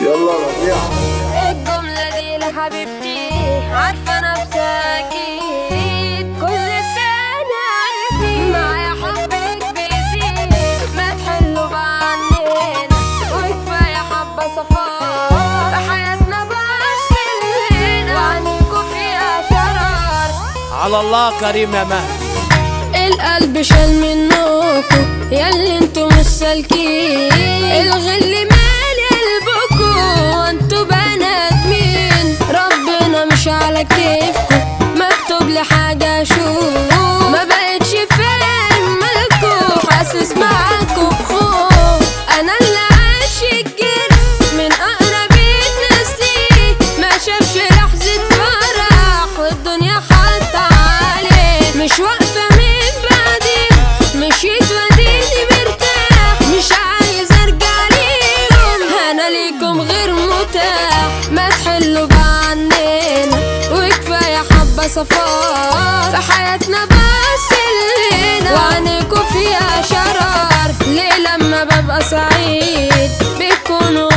يلا ربيع الجملة دي لحبيبتي عارفة نفسها أكيد كل سنة عندي معايا حبك بيزيد ما تحلوا بقى عننا وكفاية حبة صفار في حياتنا بس الليلة وعنيكوا فيها شرار على الله كريم يا مهدي القلب شال منكو ياللي انتو مش سالكين الغل مالي قلبكو انتو بني ادمين ربنا مش على كيفكو مكتوب لي حاجة اشوف ما بقتش فاهم مالكو حاسس معاكو بخوف انا اللي عايش الجرح من اقرب الناس ليه ما شافش لحظة فرح والدنيا حاطة عليه مش واقفة من بعدي مشيت وديني مرتاح مش عايز ارجع ليهم انا ليكم غير متاح ما تحلوا بقى عننا وكفاية حبة صفار في حياتنا بس الليلة وعنيكوا فيها شرار ليه لما ببقى سعيد بيكونوا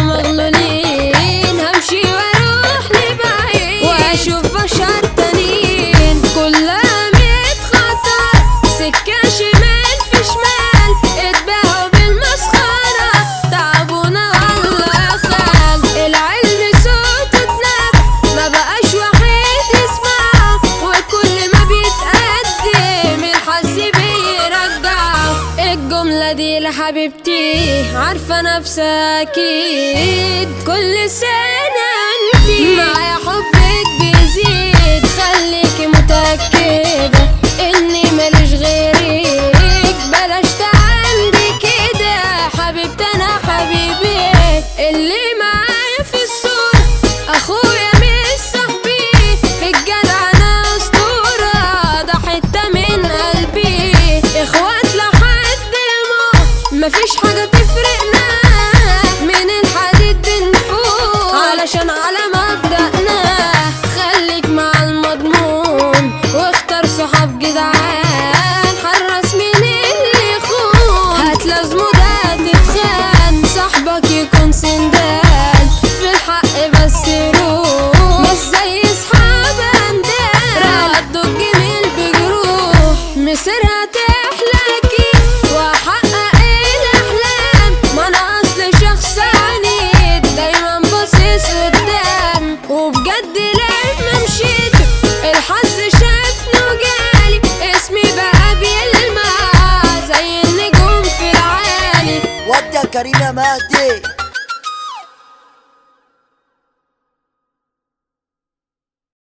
مغلولين همشي واروح لبعيد واشوف بشر تانيين كلها ميت خطر سكة شمال في شمال اتباعوا بالمسخرة تعبونا والله خال العلم صوته اتنب ما بقاش واحد يسمع وكل ما بيتقدم الحظ بيرجع الجملة دي لحبيبتي عارفة نفسها أكيد كل سنة انتي معايا حبك بيزيد خليكي متأكدة إني ماليش غيرك بلاش تعندي كده حبيبتي أنا حبيبي اللي معايا في الصورة أخويا مش صاحبي في الجدع أنا أسطورة ده حتة من قلبي إخوات لحد الموت مفيش حاجة تفرقنا من الحديد بنفوق علشان على مبدأنا خليك مع المضمون واختار صحاب جدعان حرص من اللي يخون هتلازمه ده تتخان صاحبك يكون سندان في الحق بس روح مش زي اصحاب اندال ردوا الجميل بجروح مسيرها تحلكي واحقق الاحلام ما انا اصل شخص عنيد دايما باصص قدام وبجد لما مشيت الحظ شافني وجالي اسمي بقى بيلمع زي النجوم في العالي ودي يا كريم يا مهدي